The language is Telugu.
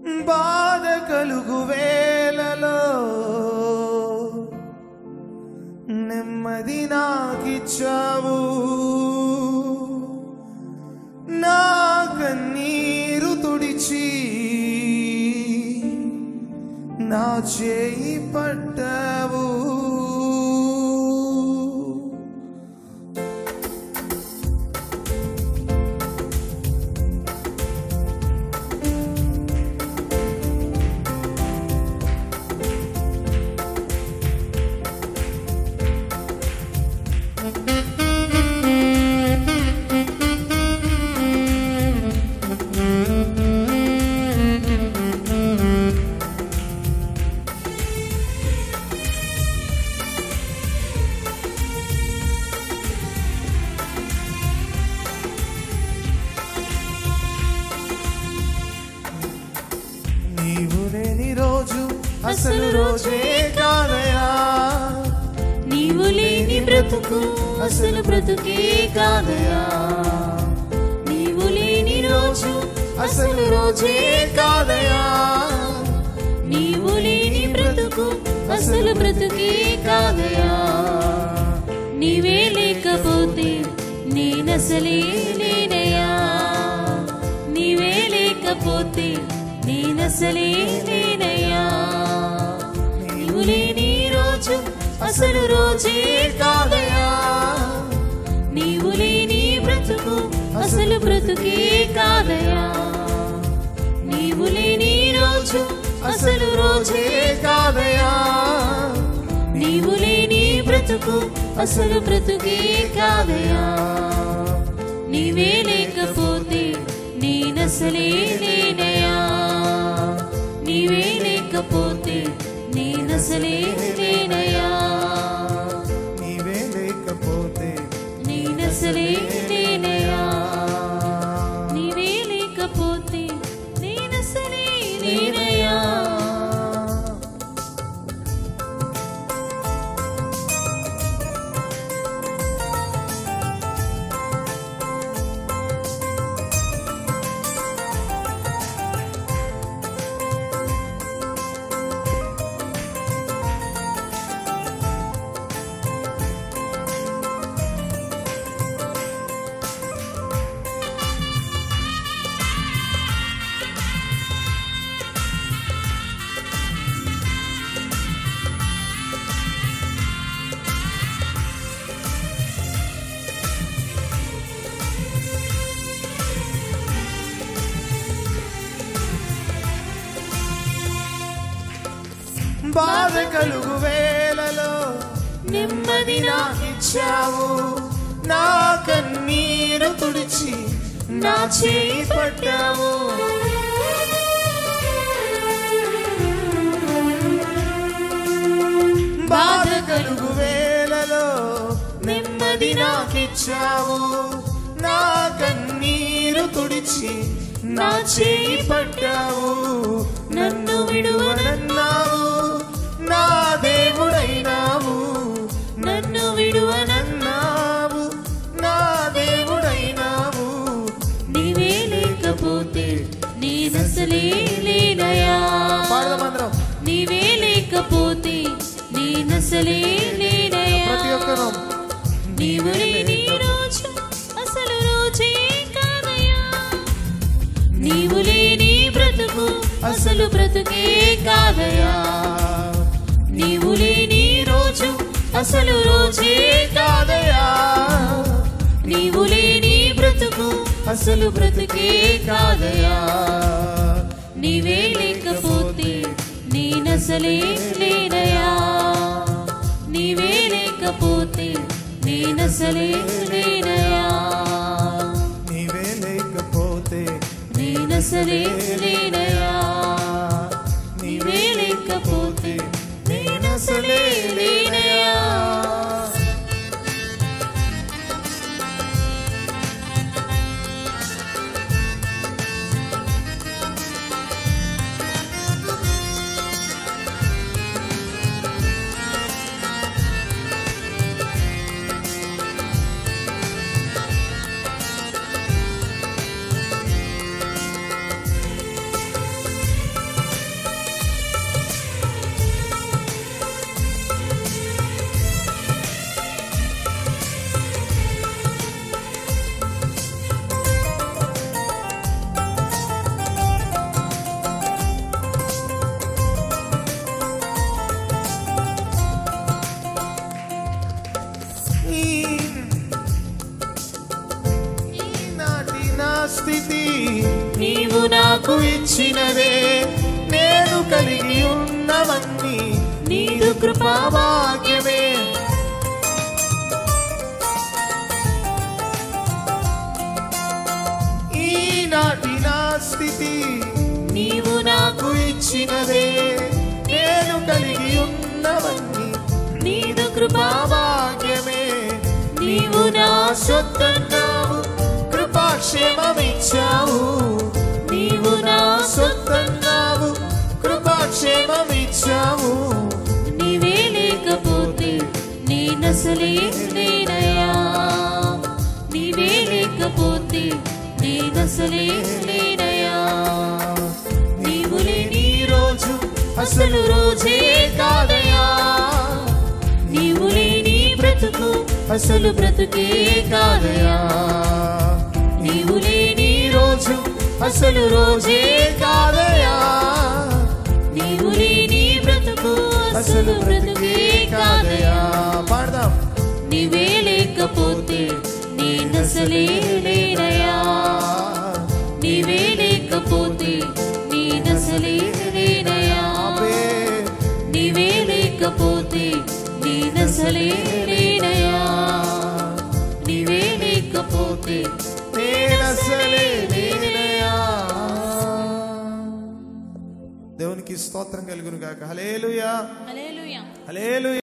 బాధ కలుగు వేలలో నెమ్మది నాకిచ్చావు నా కన్నీరు తుడిచి నా చేయి పట్టావు నీవు లేని రోజు అసలు రోజే కాదయా నీవు లేని బ్రతుకు అసలు బ్రతుకే కాదయా నీవు లేని రోజు అసలు రోజే కాదయా నీవు లేని బ్రతుకు అసలు బ్రతుకే కాదయా నీవే లేకపోతే నేనసలే లేనయా నీవే లేకపోతే నేనసలే లేనయా నీవు లేని రోజు అసలు రోజే కాదయా నీవు లేని బ్రతుకు అసలు బ్రతుకే కాదయా నీవు లేని రోజు అసలు రోజే కాదయా నీవు లేని బ్రతుకు అసలు బ్రతుకే కాదయా నీవే లేకపోతే నేనసలే లేనయా నీవే లేకపోతే నేనసలే లేనయా నీవే లేకపోతే నేనసలే లేనయా నీవే లేకపోతే నేనసలే లేనయా బాధ కలుగు వేలలో నెమ్మది నా నాకిచ్చావు నా కన్నీరు తుడిచి నా చేయి పట్టావు బాధ కలుగు వేలలో నెమ్మది నాకిచ్చావు నా కన్నీరు తుడిచి నా చేయి పట్టావు నన్ను విడువనన్నావు నా దేవుడైనావు నన్ను విడువనన్నావు నా దేవుడైనావు నీవే లేకపోతే నేనసలే లేనయా పాడదామందరం నీవే లేకపోతే నేనసలే లేనయా ప్రతి ఒక్కరూ నీవు లేని రోజు అసలు రోజే కాదయా నీవు లేని బ్రతుకు అసలు బ్రతుకే కాదయా నీవు లేని రోజు అసలు రోజే కాదయా నీవు లేని బ్రతుకు అసలు బ్రతుకే కాదయా నీవే లేకపోతే నేనసలే లేనయా నీవే లేకపోతే నేనసలే లేనయా నీవే లేకపోతే నేనసలే లేనయా నీవే లేకపోతే నేనసలే లేనయా నాకు ఇచ్చినవే నేను కలిగి ఉన్నవన్నీ నీదు కృపా భాగ్యమే ఈనాటి నా స్థితి నీవు నాకు నాకు ఇచ్చినవే నేను కలిగి ఉన్నవన్నీ నీదు కృపా భాగ్యమే నీవు నా సొత్తన్నావు కృపాక్షేమమిచ్చావు నీవు నా సొత్తన్నావు కృపాక్షేమమిచ్చావు నీవే లేకపోతే నేనసలే లేనయా నీవే లేకపోతే నేనసలే లేనయా నీవు లేని ఈ రోజు అసలు రోజే కాదయా నీవు లేని బ్రతుకు అసలు బ్రతుకే కాదయా నీవు లేని రోజు అసలు రోజే కాదయా నీవు లేని బ్రతుకు అసలు బ్రతుకే కాదయా పాడదాం నీవే లేకపోతే నేనసలే లేనయా నీవే లేకపోతే నేనసలే లేనయా ఆపే. నీవే లేకపోతే నేనసలే లేనయా నీవే లేకపోతే నేనసలే లేనయా. దేవునికి స్తోత్రం కలుగును గాక హలేలుయా హల్లెలూయా హలేలుయా